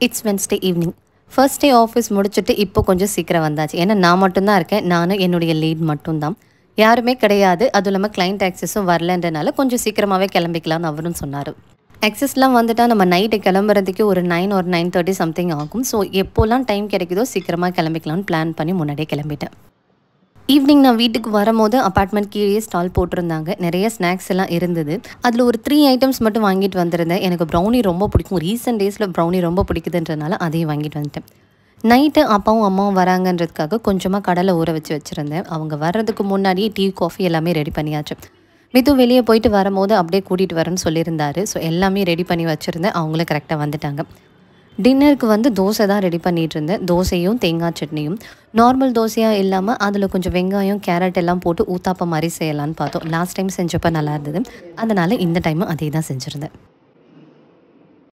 it's Wednesday evening first day office முடிச்சுட்டு இப்போ கொஞ்சம் சீக்கிரம் வந்தாச்சு ஏன்னா நான் மட்டும்தான் இருக்கேன் நானும் என்னுடைய லீட் மட்டும்தான் யாருமே கிடையாது அதுவும் இல்லாமல் கிளைண்ட் ஆக்சஸும் வரலன்றனால கொஞ்சம் சீக்கிரமாகவே கிளம்பிக்கலாம்னு அவரும் சொன்னார் ஆக்சஸ்லாம் வந்துட்டால் நம்ம நைட்டு கிளம்புறதுக்கு ஒரு நைன் ஒரு நைன் தேர்ட்டி சம்திங் ஆகும் ஸோ எப்போல்லாம் டைம் கிடைக்குதோ சீக்கிரமாக கிளம்பிக்கலாம்னு பிளான் பண்ணி முன்னாடியே கிளம்பிட்டேன் ஈவினிங் நான் வீட்டுக்கு வரும்போது அப்பார்ட்மெண்ட் கீழே ஸ்டால் போட்டிருந்தாங்க நிறைய ஸ்நாக்ஸ் எல்லாம் இருந்தது அதில் ஒரு த்ரீ ஐட்டம்ஸ் மட்டும் வாங்கிட்டு வந்திருந்தேன் எனக்கு ப்ரௌனி ரொம்ப பிடிக்கும் ரீசெண்ட் டேஸில் ப்ரௌனி ரொம்ப பிடிக்குதுன்றனால அதையும் வாங்கிட்டு வந்துட்டேன் நைட்டு அப்பாவும் அம்மாவும் வராங்கன்றதுக்காக கொஞ்சமாக கடலை ஊற வச்சு வச்சுருந்தேன் அவங்க வர்றதுக்கு முன்னாடியே டீ காஃபி எல்லாமே ரெடி பண்ணியாச்சு மிது வெளியே போயிட்டு வரும்போது அப்படியே கூட்டிகிட்டு வரேன்னு சொல்லியிருந்தாரு ஸோ எல்லாமே ரெடி பண்ணி வச்சுருந்தேன் அவங்களும் கரெக்டாக வந்துட்டாங்க டின்னருக்கு வந்து தோசை தான் ரெடி பண்ணிட்டு இருந்தேன் தோசையும் தேங்காய் சட்னியும் நார்மல் தோசையாக இல்லாமல் அதில் கொஞ்சம் வெங்காயம் கேரட் எல்லாம் போட்டு ஊத்தாப்பம் மாதிரி செய்யலான்னு பார்த்தோம் லாஸ்ட் டைம் செஞ்சப்போ நல்லா இருந்தது அதனால் இந்த டைமும் அதே தான் செஞ்சுருந்தேன்